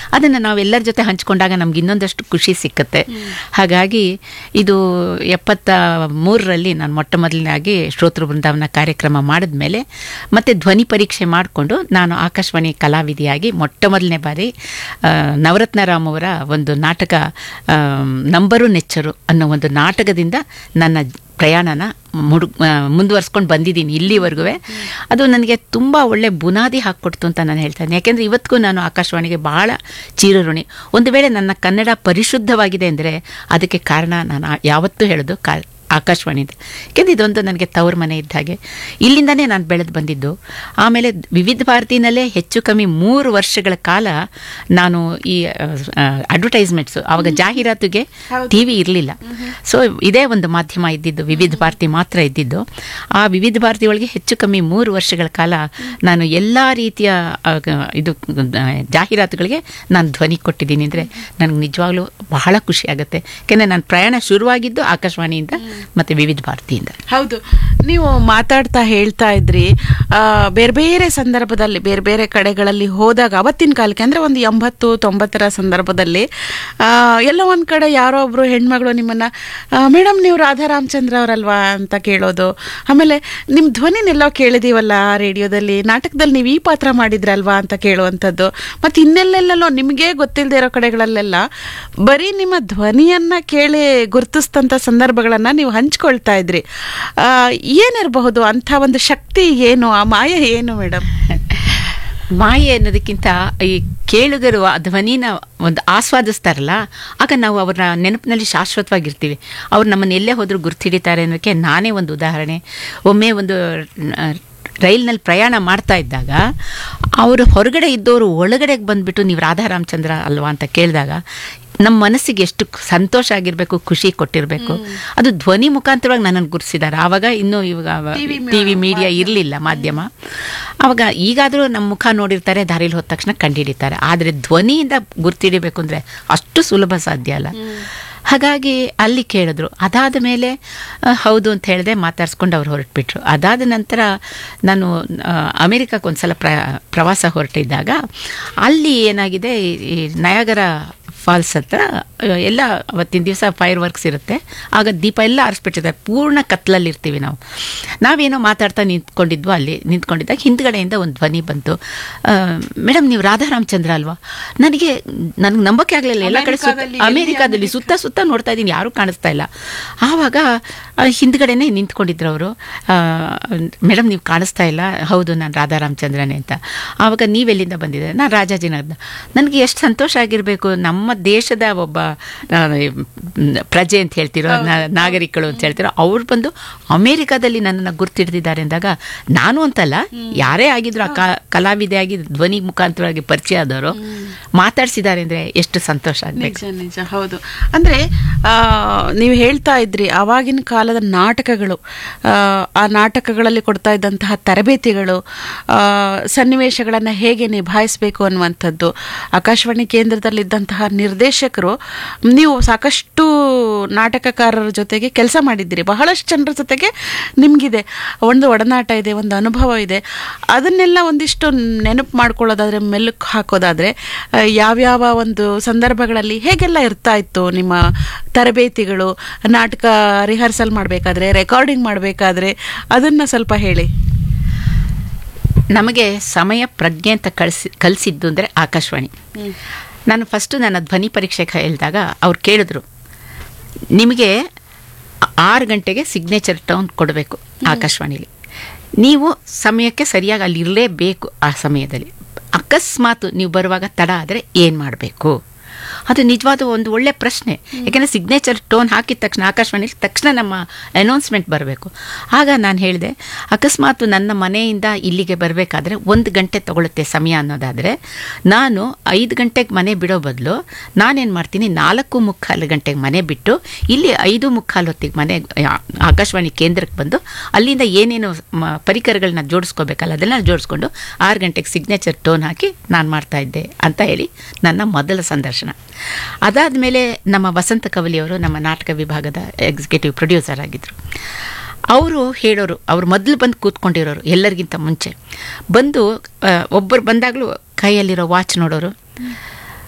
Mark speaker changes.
Speaker 1: ಅದನ್ನು ನಾವು ಎಲ್ಲರ ಜೊತೆ ಹಂಚ್ಕೊಂಡಾಗ ನಮ್ಗೆ ಇನ್ನೊಂದಷ್ಟು ಖುಷಿ ಸಿಕ್ಕತ್ತೆ ಹಾಗಾಗಿ ಇದು ಎಪ್ಪತ್ತ ಮೂರರಲ್ಲಿ ನಾನು ಮೊಟ್ಟ ಮೊದಲನೇದಾಗಿ ಶ್ರೋತೃ ಬೃಂದಾವನ ಕಾರ್ಯಕ್ರಮ ಮಾಡಿದ್ಮೇಲೆ ಮತ್ತೆ ಧ್ವನಿ ಪರೀಕ್ಷೆ ಮಾಡಿಕೊಂಡು ನಾನು ಆಕಾಶವಾಣಿ ಕಲಾವಿದೆಯಾಗಿ ಮೊಟ್ಟ ಮೊದಲನೇ ಬಾರಿ ಆ, ನವರತ್ನ ರಾಮ್ ಅವರ ಒಂದು ನಾಟಕ ಆ, ನಂಬರು ನೆಚ್ಚರು ಅನ್ನೋ ಒಂದು ನಾಟಕದಿಂದ ನನ್ನ ಪ್ರಯಾಣನ ಮುಡು ಮುಂದುವರ್ಸ್ಕೊಂಡು ಬಂದಿದ್ದೀನಿ ಇಲ್ಲಿವರೆಗೂ ಅದು ನನಗೆ ತುಂಬ ಒಳ್ಳೆ ಬುನಾದಿ ಹಾಕ್ಕೊಡ್ತು ಅಂತ ನಾನು ಹೇಳ್ತೇನೆ ಯಾಕೆಂದರೆ ಇವತ್ತಿಗೂ ನಾನು ಆಕಾಶವಾಣಿಗೆ ಬಹಳ ಚಿರಋಣಿ ಒಂದು ವೇಳೆ ನನ್ನ ಕನ್ನಡ ಪರಿಶುದ್ಧವಾಗಿದೆ ಅಂದರೆ ಅದಕ್ಕೆ ಕಾರಣ ನಾನು ಆ- ಯಾವತ್ತೂ ಹೇಳೋದು ಕಾ ಆಕಾಶವಾಣಿಯಿಂದ ಯಾಕೆಂದರೆ ಇದೊಂದು ನನಗೆ ತವ್ರ ಮನೆ ಇದ್ದ ಹಾಗೆ ಇಲ್ಲಿಂದನೇ ನಾನು ಬೆಳೆದು ಬಂದಿದ್ದು ಆಮೇಲೆ ವಿವಿಧ ಭಾರತಿನಲ್ಲೇ ಹೆಚ್ಚು ಕಮ್ಮಿ ಮೂರು ವರ್ಷಗಳ ಕಾಲ ನಾನು ಈ ಅಡ್ವರ್ಟೈಸ್ಮೆಂಟ್ಸ್ ಆವಾಗ ಜಾಹೀರಾತುಗೆ ಟಿ ವಿ ಇರಲಿಲ್ಲ ಸೊ ಇದೇ ಒಂದು ಮಾಧ್ಯಮ ಇದ್ದಿದ್ದು ವಿವಿಧ ಭಾರತಿ ಮಾತ್ರ ಇದ್ದಿದ್ದು ಆ ವಿವಿಧ ಭಾರತಿ ಒಳಗೆ ಹೆಚ್ಚು ಕಮ್ಮಿ ಮೂರು ವರ್ಷಗಳ ಕಾಲ ನಾನು ಎಲ್ಲ ರೀತಿಯ ಆ, ಗ- ಇದು ಆ, ಜಾಹೀರಾತುಗಳಿಗೆ ನಾನು ಧ್ವನಿ ಕೊಟ್ಟಿದ್ದೀನಿ ಅಂದರೆ ನನಗೆ ನಿಜವಾಗ್ಲೂ ಬಹಳ ಖುಷಿ ಆಗುತ್ತೆ ಯಾಕೆಂದರೆ ನನ್ನ ಪ್ರಯಾಣ ಶುರುವಾಗಿದ್ದು ಆಕಾಶವಾಣಿಯಿಂದ ಮತ್ತು ವಿವಿಧ ಭಾರತಿಯಿಂದ
Speaker 2: ಹೌದು ನೀವು ಮಾತಾಡ್ತಾ ಹೇಳ್ತಾ ಇದ್ರಿ ಆ, ಬೇರೆ ಬೇರೆ ಸಂದರ್ಭದಲ್ಲಿ ಬೇರೆ ಬೇರೆ ಕಡೆಗಳಲ್ಲಿ ಹೋದಾಗ ಅವತ್ತಿನ ಕಾಲಕ್ಕೆ ಅಂದ್ರೆ ಒಂದು ಎಂಬತ್ತು ತೊಂಬತ್ತರ ಸಂದರ್ಭದಲ್ಲಿ ಆ, ಎಲ್ಲೋ ಒಂದ್ ಕಡೆ ಯಾರೋ ಒಬ್ರು ಹೆಣ್ಮಗಳು ನಿಮ್ಮನ್ನ ಮೇಡಮ್ ನೀವು ರಾಧಾ ರಾಮಚಂದ್ರ ಅವರಲ್ವಾ ಅಂತ ಕೇಳೋದು ಆಮೇಲೆ ನಿಮ್ ಧ್ವನಿನೆಲ್ಲೋ ಕೇಳಿದೀವಲ್ಲ ರೇಡಿಯೋದಲ್ಲಿ ನಾಟಕದಲ್ಲಿ ನೀವು ಈ ಪಾತ್ರ ಮಾಡಿದ್ರಲ್ವಾ ಅಂತ ಕೇಳುವಂಥದ್ದು ಮತ್ತೆ ಇನ್ನೆಲ್ಲೆಲ್ಲೋ ನಿಮಗೆ ಗೊತ್ತಿಲ್ಲದೆ ಇರೋ ಕಡೆಗಳಲ್ಲೆಲ್ಲ ಬರೀ ನಿಮ್ಮ ಧ್ವನಿಯನ್ನ ಕೇಳಿ ಗುರುತಿಸ್ತಂತ ಸಂದರ್ಭಗಳನ್ನ ನೀವು ಹಂಚ್ಕೊಳ್ತಾ ಇದ್ರಿ ಆ, ಏನಿರಬಹುದು ಅಂಥ ಒಂದು ಶಕ್ತಿ ಏನು ಆ ಮಾಯ ಏನು ಮೇಡಮ್
Speaker 1: ಮಾಯೆ ಅನ್ನೋದಕ್ಕಿಂತ ಈ ಕೇಳುಗರು ಆ ಧ್ವನಿನ ಒಂದು ಆಸ್ವಾದಿಸ್ತಾರಲ್ಲ ಆಗ ನಾವು ಅವರ ನೆನಪಿನಲ್ಲಿ ಶಾಶ್ವತವಾಗಿರ್ತೀವಿ ಅವ್ರು ನಮ್ಮನ್ನು ಎಲ್ಲೇ ಹೋದರೂ ಗುರ್ತಿಡಿತಾರೆ ಅನ್ನೋಕ್ಕೆ ನಾನೇ ಒಂದು ಉದಾಹರಣೆ ಒಮ್ಮೆ ಒಂದು ಆ, ರೈಲ್ನಲ್ಲಿ ಪ್ರಯಾಣ ಮಾಡ್ತಾ ಇದ್ದಾಗ ಅವರು ಹೊರಗಡೆ ಇದ್ದವರು ಒಳಗಡೆಗೆ ಬಂದುಬಿಟ್ಟು ನೀವು ರಾಧಾ ರಾಮಚಂದ್ರ ಅಲ್ವಾ ಅಂತ ಕೇಳಿದಾಗ ನಮ್ಮ ಮನಸ್ಸಿಗೆ ಎಷ್ಟು ಸಂತೋಷ ಆಗಿರಬೇಕು ಖುಷಿ ಕೊಟ್ಟಿರಬೇಕು ಅದು ಧ್ವನಿ ಮುಖಾಂತರವಾಗಿ ನನ್ನನ್ನು ಗುರುತಿಸಿದ್ದಾರೆ ಆವಾಗ ಇನ್ನೂ ಇವಾಗ ಟಿ ವಿ ಮೀಡಿಯಾ ಇರಲಿಲ್ಲ ಮಾಧ್ಯಮ ಅವಾಗ ಈಗಾದರೂ ನಮ್ಮ ಮುಖ ನೋಡಿರ್ತಾರೆ ದಾರಿಲಿ ಹೋದ ತಕ್ಷಣ ಕಂಡುಹಿಡಿತಾರೆ ಆದರೆ ಧ್ವನಿಯಿಂದ ಗುರ್ತಿಡಿಬೇಕು ಅಂದರೆ ಅಷ್ಟು ಸುಲಭ ಸಾಧ್ಯ ಅಲ್ಲ ಹಾಗಾಗಿ ಅಲ್ಲಿ ಕೇಳಿದ್ರು ಅದಾದ ಮೇಲೆ ಆ, ಹೌದು ಅಂತ ಹೇಳಿದೆ ಮಾತಾಡ್ಸ್ಕೊಂಡು ಅವ್ರು ಹೊರಟ್ಬಿಟ್ರು ಅದಾದ ನಂತರ ನಾನು ಆ, ಅಮೆರಿಕಕ್ಕೆ ಒಂದ್ಸಲ ಪ್ರ ಪ್ರವಾಸ ಹೊರಟಿದ್ದಾಗ ಅಲ್ಲಿ ಏನಾಗಿದೆ ಈ- ಈ ನಯಾಗರ ಫಾಲ್ಸ್ ಹತ್ರ ಆ, ಎಲ್ಲ ಅವತ್ತಿನ ದಿವಸ ಫೈರ್ ವರ್ಕ್ಸ್ ಇರುತ್ತೆ ಆಗ ದೀಪ ಎಲ್ಲ ಆರಿಸ್ಬಿಟ್ಟಿದ್ದಾರೆ ಪೂರ್ಣ ಕತ್ಲಲ್ಲಿ ಇರ್ತೀವಿ ನಾವು ನಾವೇನೋ ಮಾತಾಡ್ತಾ ನಿಂತ್ಕೊಂಡಿದ್ವು ಅಲ್ಲಿ ನಿಂತ್ಕೊಂಡಿದ್ದಾಗ ಹಿಂದ್ಗಡೆಯಿಂದ ಒಂದು ಧ್ವನಿ ಬಂತು ಮೇಡಮ್ ನೀವು ರಾಧಾ ರಾಮಚಂದ್ರ ಅಲ್ವಾ ನನಗೆ ನನಗೆ ನಂಬಕ್ಕೆ ಆಗಲಿಲ್ಲ ಎಲ್ಲ ಕಡೆ ಸುತ್ತ ಅಮೇರಿಕಾದಲ್ಲಿ ಸುತ್ತ ಸುತ್ತ ನೋಡ್ತಾ ಇದ್ದೀನಿ ಯಾರೂ ಕಾಣಿಸ್ತಾ ಇಲ್ಲ ಆವಾಗ ಆ, ಹಿಂದ್ಗಡೆನೆ ನಿಂತ್ಕೊಂಡಿದ್ರು ಅವರು ಮೇಡಮ್ ನೀವು ಕಾಣಿಸ್ತಾ ಇಲ್ಲ ಹೌದು ನಾನು ರಾಧಾ ರಾಮಚಂದ್ರನೇ ಅಂತ ಆವಾಗ ನೀವೆಲ್ಲಿಂದ ಬಂದಿದೆ ನಾನು ರಾಜಾಜಿನಗರದ ನನಗೆ ಎಷ್ಟು ಸಂತೋಷ ಆಗಿರಬೇಕು ನಮ್ಮ ದೇಶದ ಒಬ್ಬ ಆ, ಮ್, ಪ್ರಜೆ ಅಂತ ಹೇಳ್ತಿರೋ ನಾ- ನಾಗರಿಕರು ಅಂತ ಹೇಳ್ತಿರೋ ಅವ್ರು ಬಂದು ಅಮೇರಿಕಾದಲ್ಲಿ ನನ್ನನ್ನು ಗುರ್ತಿಡ್ದಿದ್ದಾರೆ ಅಂದಾಗ ನಾನು ಅಂತಲ್ಲ ಯಾರೇ ಆಗಿದ್ರು ಆ ಕ- ಕಲಾವಿದೆ ಆಗಿ ಧ್ವನಿ ಮುಖಾಂತರವಾಗಿ ಪರಿಚಯ ಆದವರು ಮಾತಾಡ್ಸಿದ್ದಾರೆ ಅಂದ್ರೆ ಎಷ್ಟು ಸಂತೋಷ ಆಗ್ಬೇಕು
Speaker 2: ನಿಜ ನಿಜ ಹೌದು ಅಂದ್ರೆ ಆ, ನೀವು ಹೇಳ್ತಾ ಇದ್ರಿ ಆವಾಗಿನ ಕಾಲದ ನಾಟಕಗಳು ಆ, ಆ ನಾಟಕಗಳಲ್ಲಿ ಕೊಡ್ತಾ ಇದ್ದಂತಹ ತರಬೇತಿಗಳು ಆ, ಸನ್ನಿವೇಶಗಳನ್ನ ಹೇಗೆ ನಿಭಾಯಿಸಬೇಕು ಅನ್ನುವಂಥದ್ದು ಆಕಾಶವಾಣಿ ಕೇಂದ್ರದಲ್ಲಿದ್ದಂತಹ ನಿರ್ದೇಶಕರು ನೀವು ಸಾಕಷ್ಟು ನಾಟಕಕಾರರ ಜೊತೆಗೆ ಕೆಲಸ ಮಾಡಿದ್ದೀರಿ ಬಹಳಷ್ಟು ಜನರ ಜೊತೆಗೆ ನಿಮಗಿದೆ ಒಂದು ಒಡನಾಟ ಇದೆ ಒಂದು ಅನುಭವ ಇದೆ ಅದನ್ನೆಲ್ಲ ಒಂದಿಷ್ಟು ನೆನಪು ಮಾಡ್ಕೊಳ್ಳೋದಾದ್ರೆ ಮೆಲ್ಲುಕು ಹಾಕೋದಾದ್ರೆ ಆ, ಯಾವ್ಯಾವ ಒಂದು ಸಂದರ್ಭಗಳಲ್ಲಿ ಹೇಗೆಲ್ಲ ಇರ್ತಾ ಇತ್ತು ನಿಮ್ಮ ತರಬೇತಿಗಳು ನಾಟಕ ರಿಹರ್ಸಲ್ ಮಾಡಬೇಕಾದ್ರೆ ರೆಕಾರ್ಡಿಂಗ್ ಮಾಡಬೇಕಾದ್ರೆ ಅದನ್ನ ಸ್ವಲ್ಪ ಹೇಳಿ
Speaker 1: ನಮಗೆ ಸಮಯ ಪ್ರಜ್ಞೆ ಅಂತ ಕಳಿಸಿ ಕಲಿಸಿದ್ದು ಅಂದರೆ ಆಕಾಶವಾಣಿ ನಾನು ಫಸ್ಟು ನನ್ನ ಧ್ವನಿ ಪರೀಕ್ಷೆಗೆ ಹೇಳಿದಾಗ ಅವ್ರು ಕೇಳಿದ್ರು ನಿಮಗೆ ಆರು ಗಂಟೆಗೆ ಸಿಗ್ನೇಚರ್ ಟೌನ್ ಕೊಡಬೇಕು ಆಕಾಶವಾಣಿಲಿ ನೀವು ಸಮಯಕ್ಕೆ ಸರಿಯಾಗಿ ಅಲ್ಲಿ ಇರಲೇಬೇಕು ಆ ಸಮಯದಲ್ಲಿ ಅಕಸ್ಮಾತ್ ನೀವು ಬರುವಾಗ ತಡ ಆದರೆ ಏನು ಮಾಡಬೇಕು ಅದು ನಿಜವಾದ ಒಂದು ಒಳ್ಳೆ ಪ್ರಶ್ನೆ ಯಾಕೆಂದರೆ ಸಿಗ್ನೇಚರ್ ಟೋನ್ ಹಾಕಿದ ತಕ್ಷಣ ಆಕಾಶವಾಣಿಲಿ ತಕ್ಷಣ ನಮ್ಮ ಅನೌನ್ಸ್ಮೆಂಟ್ ಬರಬೇಕು ಆಗ ನಾನು ಹೇಳಿದೆ ಅಕಸ್ಮಾತ್ ನನ್ನ ಮನೆಯಿಂದ ಇಲ್ಲಿಗೆ ಬರಬೇಕಾದ್ರೆ ಒಂದು ಗಂಟೆ ತಗೊಳುತ್ತೆ ಸಮಯ ಅನ್ನೋದಾದರೆ ನಾನು ಐದು ಗಂಟೆಗೆ ಮನೆ ಬಿಡೋ ಬದಲು ನಾನೇನು ಮಾಡ್ತೀನಿ ನಾಲ್ಕು ಮುಕ್ಕಾಲು ಗಂಟೆಗೆ ಮನೆ ಬಿಟ್ಟು ಇಲ್ಲಿ ಐದು ಮುಕ್ಕಾಲು ಹೊತ್ತಿಗೆ ಮನೆ ಆ, ಆಕಾಶವಾಣಿ ಕೇಂದ್ರಕ್ಕೆ ಬಂದು ಅಲ್ಲಿಂದ ಏನೇನು ಮ- ಪರಿಕರಗಳನ್ನ ಜೋಡಿಸ್ಕೋಬೇಕಲ್ಲ ಅದೆಲ್ಲ ಜೋಡಿಸ್ಕೊಂಡು ಆರು ಗಂಟೆಗೆ ಸಿಗ್ನೇಚರ್ ಟೋನ್ ಹಾಕಿ ನಾನು ಮಾಡ್ತಾ ಇದ್ದೆ ಅಂತ ಹೇಳಿ ನನ್ನ ಮೊದಲ ಸಂದರ್ಶನ ಅದಾದ ಮೇಲೆ ನಮ್ಮ ವಸಂತ ಕವಲಿಯವರು ನಮ್ಮ ನಾಟಕ ವಿಭಾಗದ ಎಕ್ಸಿಕ್ಯೂಟಿವ್ ಪ್ರೊಡ್ಯೂಸರ್ ಆಗಿದ್ದರು ಅವರು ಹೇಳೋರು ಅವ್ರು ಮೊದಲು ಬಂದು ಕೂತ್ಕೊಂಡಿರೋರು ಎಲ್ಲರಿಗಿಂತ ಮುಂಚೆ ಬಂದು ಒಬ್ಬರು ಬಂದಾಗಲೂ ಕೈಯಲ್ಲಿರೋ ವಾಚ್ ನೋಡೋರು